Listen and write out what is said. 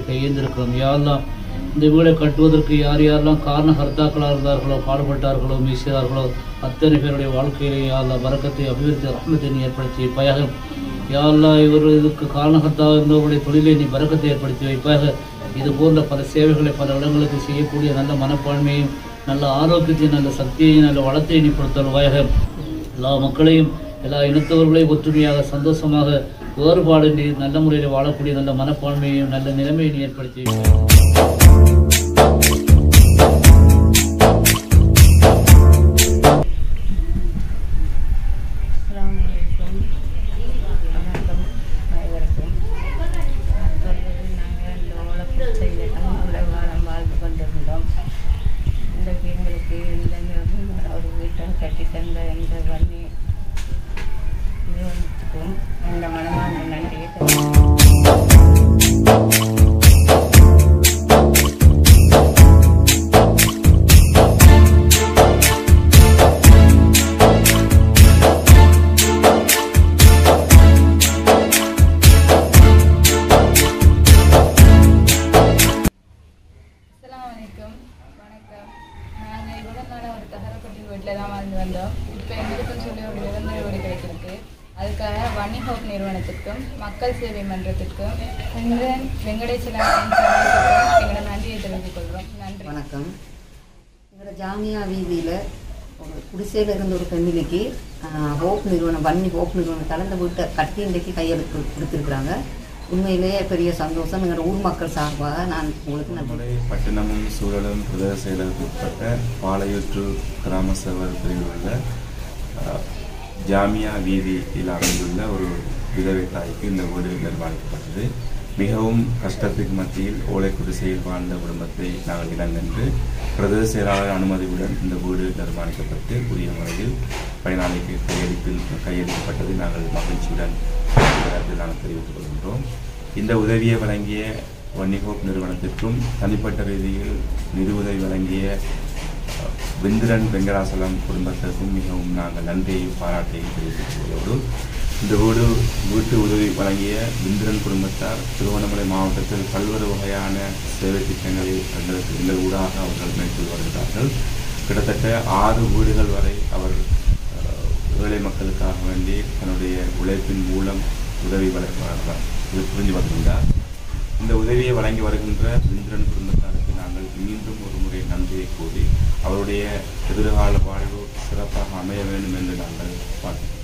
கையேந்திருக்கிறோம் யாரெல்லாம் இந்த வீடை கட்டுவதற்கு யார் யாரெல்லாம் காரண கர்த்தாக்களாக இருந்தார்களோ பாடுபட்டார்களோ மீசினார்களோ அத்தனை பேருடைய வாழ்க்கையிலே யாரெல்லாம் வரக்கத்தை அபிவிருத்தி ரஹ்மத்தை நீ ஏற்படுத்தி வைப்பாயாக யாரெல்லாம் இவர் இதுக்கு காரணகர்த்தாக இருந்தவர்களுடைய தொழிலை நீ வரக்கத்தை ஏற்படுத்தி வைப்பாக இது போன்ற பல சேவைகளை பல இடங்களுக்கு செய்யக்கூடிய நல்ல மனப்பான்மையும் நல்ல ஆரோக்கியத்தையும் நல்ல சக்தியையும் நல்ல வளத்தையும் நீ கொடுத்தல்வாயாக எல்லா மக்களையும் எல்லா இனத்தவர்களையும் ஒற்றுமையாக சந்தோஷமாக வேறுபாடின்றி நல்ல முறையில் வாழக்கூடிய நல்ல மனப்பான்மையையும் நல்ல நிலைமையை நீ ஏற்படுத்தி வைப்பாயாக. அஸ்ஸலாமு அலைக்கும் வணக்கம் அனைவருக்கும் நான் சொல்வது நாங்கள் இந்த ஓலக்குச்சையில் தங்குள்ள காலம் வாழ்ந்து கொண்டிருந்தோம் இன்றைக்கு எங்களுக்கு இந்த நிறுவனம் ஒரு வீட்டை கட்டி தந்த இந்த வன்னி நிறுவனத்துக்கும் இந்த மனமார்ந்த நன்றியை தெரிவித்துக் அஸ்ஸலாமு அலைக்கும் வணக்கம் நாங்கள் இவ்வளோ நாள் ஒரு தகரப்பட்டி வீட்டில் தான் வாழ்ந்து வந்தோம் இப்போ எங்களுக்குன்னு சொல்லி ஒரு நிரந்தர வீடு கிடைச்சிருக்கு அதுக்காக வன்னி ஹோப் நிறுவனத்துக்கும் மக்கள் சேவை மன்றத்துக்கும் வெங்கடன் வெங்கடேசலா எங்களோட நன்றியை தெரிவித்துக் கொள்கிறோம் நன்றி வணக்கம் எங்களோட ஜாமியா வீதியில் ஒரு குடிசையில் இருந்த ஒரு பெண்ணிலைக்கு ஹோப் நிறுவனம் வன்னி ஹோப் நிறுவனத்தால் இந்த வீட்டை கட்டி இன்றைக்கு கையெழுத்து கொடுத்துருக்குறாங்க உண்மையிலேயே பெரிய சந்தோஷம் எங்களோட ஊர் மக்கள் சார்பாக நான் உங்களுக்கு நன்றி நம்முடைய பட்டணமும் சூழலும் பிரதேச செயலருக்கு உட்பட்ட பாளையற்று கிராம சேவர் பிரிவில் உள்ள அஹ், ஜாமியா வீதியில் அமைந்துள்ள ஒரு விதவை தாய்க்கு இந்த வீடு நிர்மாணிக்கப்பட்டது மிகவும் கஷ்டத்துக்கு மத்தியில் ஓலை குடிசையில் வாழ்ந்த குடும்பத்தை நாங்கள் இனங்கண்டு பிரதேச செயலாளர் அனுமதியுடன் இந்த வீடு நிர்மாணிக்கப்பட்டு உரிய முறையில் பயனாளிக்கு கையெழுத்தில் கையெழுத்தப்பட்டதை நாங்கள் மகிழ்ச்சியுடன் இந்த நேரத்தில் நாங்கள் தெரிவித்துக் கொள்கின்றோம் இந்த உதவியை வழங்கிய வன்னிகோப் நிறுவனத்திற்கும் தனிப்பட்ட ரீதியில் நிதியுதவி வழங்கிய அஹ், வெந்திரன் வெங்கடாசலம் குடும்பத்திற்கும் மிகவும் நாங்கள் நன்றியையும் பாராட்டையும் தெரிவித்துக் கொள்வதோடு இந்த வீடு வீட்டு உதவி வழங்கிய வெந்திரன் குடும்பத்தார் திருவண்ணாமலை மாவட்டத்தில் பல்வேறு வகையான சேவை திட்டங்களை எங்களுக்கு எங்கள் ஊடாக அவர்கள் மேற்கொண்டு வருகிறார்கள் கிட்டத்தட்ட ஆறு வீடுகள் வரை அவர் அஹ், ஏழை மக்களுக்காக வேண்டி தன்னுடைய உழைப்பின் மூலம் உதவி வழ வ- வ- இது புரிஞ்சு வருகின்றார் இந்த உதவியை வழங்கி வருகின்ற இந்திரன் குடும்பத்தாருக்கு நாங்கள் மீண்டும் ஒரு முறை நன்றியை கூறி அவருடைய எதிர்கால வாழ்வு சிறப்பாக அமைய வேண்டும் என்று நாங்கள் வாழ்த்து